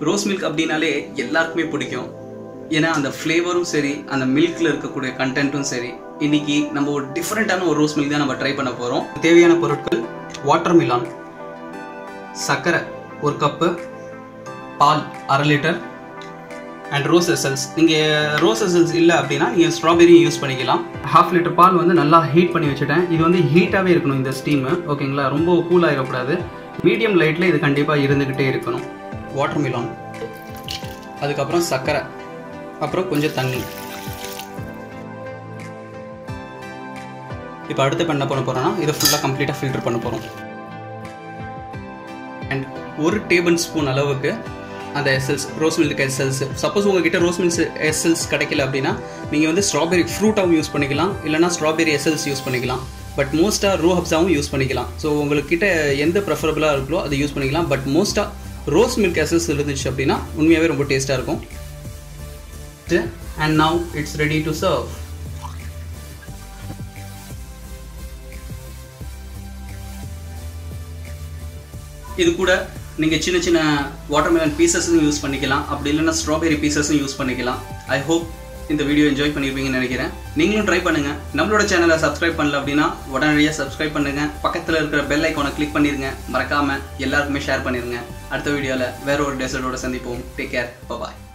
rose milk அப்படின்னாலே எல்லாருக்குமே பிடிக்கும் ஏன்னா அந்த ஃப்ளேவரும் சரி அந்த மில்கில் இருக்கக்கூடிய கண்டென்ட்டும் சரி இன்னைக்கு நம்ம ஒரு டிஃப்ரெண்ட்டான ஒரு ரோஸ் மில்க் தான் நம்ம ட்ரை பண்ண போகிறோம் தேவையான பொருட்கள் வாட்டர் மிலான் சர்க்கரை ஒரு கப்பு பால் அரை லிட்டர் அண்ட் ரோஸ் எசல்ஸ் நீங்கள் ரோஸ் எசல்ஸ் இல்லை அப்படின்னா நீங்கள் ஸ்ட்ராபெரியும் யூஸ் பண்ணிக்கலாம் ஹாஃப் லிட்டர் பால் வந்து நல்லா ஹீட் பண்ணி வச்சுட்டேன் இது வந்து ஹீட்டாகவே இருக்கணும் இந்த ஸ்டீமு ஓகேங்களா ரொம்ப கூல் ஆகிடக்கூடாது மீடியம் லைட்டில் இது கண்டிப்பாக இருந்துக்கிட்டே இருக்கணும் வாட்டர் மிலான் அதுக்கப்புறம் சர்க்கரை அப்புறம் கொஞ்சம் தண்ணி இப்போ அடுத்து பண்ண பண்ண போகிறோன்னா இதை ஃபுல்லாக கம்ப்ளீட்டாக ஃபில்டர் பண்ண போகிறோம் அண்ட் ஒரு டேபிள் ஸ்பூன் அளவுக்கு அந்த essence rose milk essence suppose உங்ககிட்ட ரோஸ் மில்க் எஸ்எல்ஸ் கிடைக்கல அப்படின்னா நீங்கள் வந்து ஸ்ட்ராபெரி ஃப்ரூட்டாகவும் யூஸ் பண்ணிக்கலாம் இல்லைனா ஸ்ட்ராபெரி எஸ்எல்ஸ் யூஸ் பண்ணிக்கலாம் பட் மோஸ்ட்டாக ரோ ஹப்ஸாகவும் யூஸ் பண்ணிக்கலாம் ஸோ உங்கள்கிட்ட எந்த ப்ரெஃபரபுளாக இருக்கோ அதை யூஸ் பண்ணிக்கலாம் பட் மோஸ்ட்டாக ரோஸ் மில்க் எஸ்எல்ஸ் இருந்துச்சு அப்படின்னா உண்மையாகவே ரொம்ப டேஸ்ட்டாக இருக்கும் and now it's ready to serve இது கூட நீங்கள் சின்ன சின்ன வாட்டர்மெலன் பீசஸும் யூஸ் பண்ணிக்கலாம் அப்படி இல்லைன்னா ஸ்ட்ராபெரி பீசஸும் யூஸ் பண்ணிக்கலாம் ஐ ஹோப் இந்த வீடியோ என்ஜாய் பண்ணியிருப்பீங்கன்னு நினைக்கிறேன் நீங்களும் ட்ரை பண்ணுங்கள் நம்மளோட சேனலை சப்ஸ்கிரைப் பண்ணல அப்படின்னா உடனடியாக சப்ஸ்கிரைப் பண்ணுங்கள் பக்கத்தில் இருக்கிற பெல் ஐக்கானை கிளிக் பண்ணிடுங்க மறக்காமல் எல்லாருக்குமே ஷேர் பண்ணிடுங்க அடுத்த வீடியோவில் வேற ஒரு டெசர்ட்டோட சந்திப்போம் டேக் கேர் பாய்